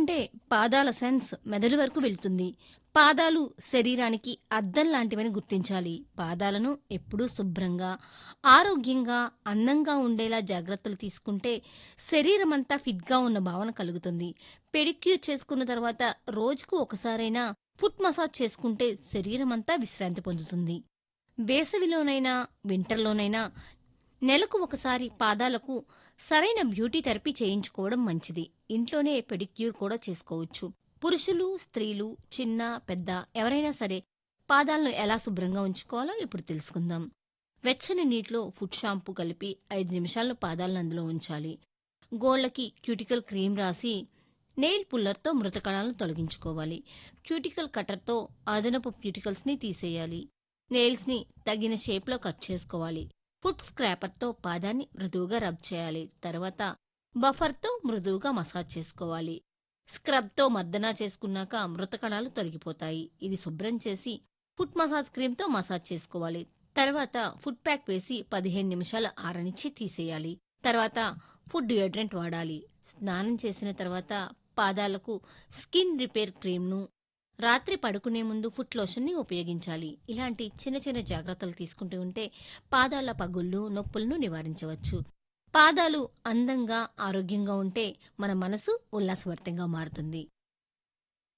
ఎందుకంటే పాదాల సెన్స్ మెదడు వరకు వెళ్తుంది పాదాలు శరీరానికి అద్దం లాంటివని గుర్తించాలి పాదాలను ఎప్పుడూ శుభ్రంగా ఆరోగ్యంగా అందంగా ఉండేలా జాగ్రత్తలు తీసుకుంటే శరీరం అంతా ఫిట్గా ఉన్న భావన కలుగుతుంది పెడిక్యూర్ చేసుకున్న తర్వాత రోజుకు ఒకసారైనా ఫుట్ మసాజ్ చేసుకుంటే శరీరం అంతా విశ్రాంతి పొందుతుంది వేసవిలోనైనా వింటర్లోనైనా నెలకు ఒకసారి పాదాలకు సరైన బ్యూటీ థెరపీ చేయించుకోవడం మంచిది ఇంట్లోనే పెడిక్యూర్ కూడా చేసుకోవచ్చు పురుషులు స్త్రీలు చిన్న పెద్ద ఎవరైనా సరే పాదాలను ఎలా శుభ్రంగా ఉంచుకోవాలో ఇప్పుడు తెలుసుకుందాం వెచ్చని నీటిలో ఫుట్ షాంపూ కలిపి ఐదు నిమిషాలను పాదాలను అందులో ఉంచాలి గోళ్లకి క్యూటికల్ క్రీమ్ రాసి నెయిల్ పుల్లర్తో మృత కణాలను తొలగించుకోవాలి క్యూటికల్ కట్టర్తో అదనపు క్యూటికల్స్ని తీసేయాలి నెయిల్స్ని తగిన షేప్లో కట్ చేసుకోవాలి ఫుట్ స్క్రాపర్తో పాదాన్ని మృదువుగా రబ్ చేయాలి తర్వాత బఫర్తో మృదువుగా మసాజ్ చేసుకోవాలి స్క్రబ్తో మర్దన చేసుకున్నాక మృత కణాలు తొలగిపోతాయి ఇది శుభ్రం చేసి ఫుట్ మసాజ్ క్రీమ్తో మసాజ్ చేసుకోవాలి తర్వాత ఫుట్ ప్యాక్ వేసి పదిహేను నిమిషాలు ఆరనిచ్చి తీసేయాలి తర్వాత ఫుడ్ డియోడ్రెంట్ వాడాలి స్నానం చేసిన తర్వాత పాదాలకు స్కిన్ రిపేర్ క్రీమ్ను రాత్రి పడుకునే ముందు ఫుట్ లోషన్ని ఉపయోగించాలి ఇలాంటి చిన్న చిన్న జాగ్రత్తలు తీసుకుంటూ ఉంటే పాదాల పగుళ్ళు నొప్పులను నివారించవచ్చు పాదాలు అందంగా ఆరోగ్యంగా ఉంటే మన మనసు ఉల్లాసభరితంగా మారుతుంది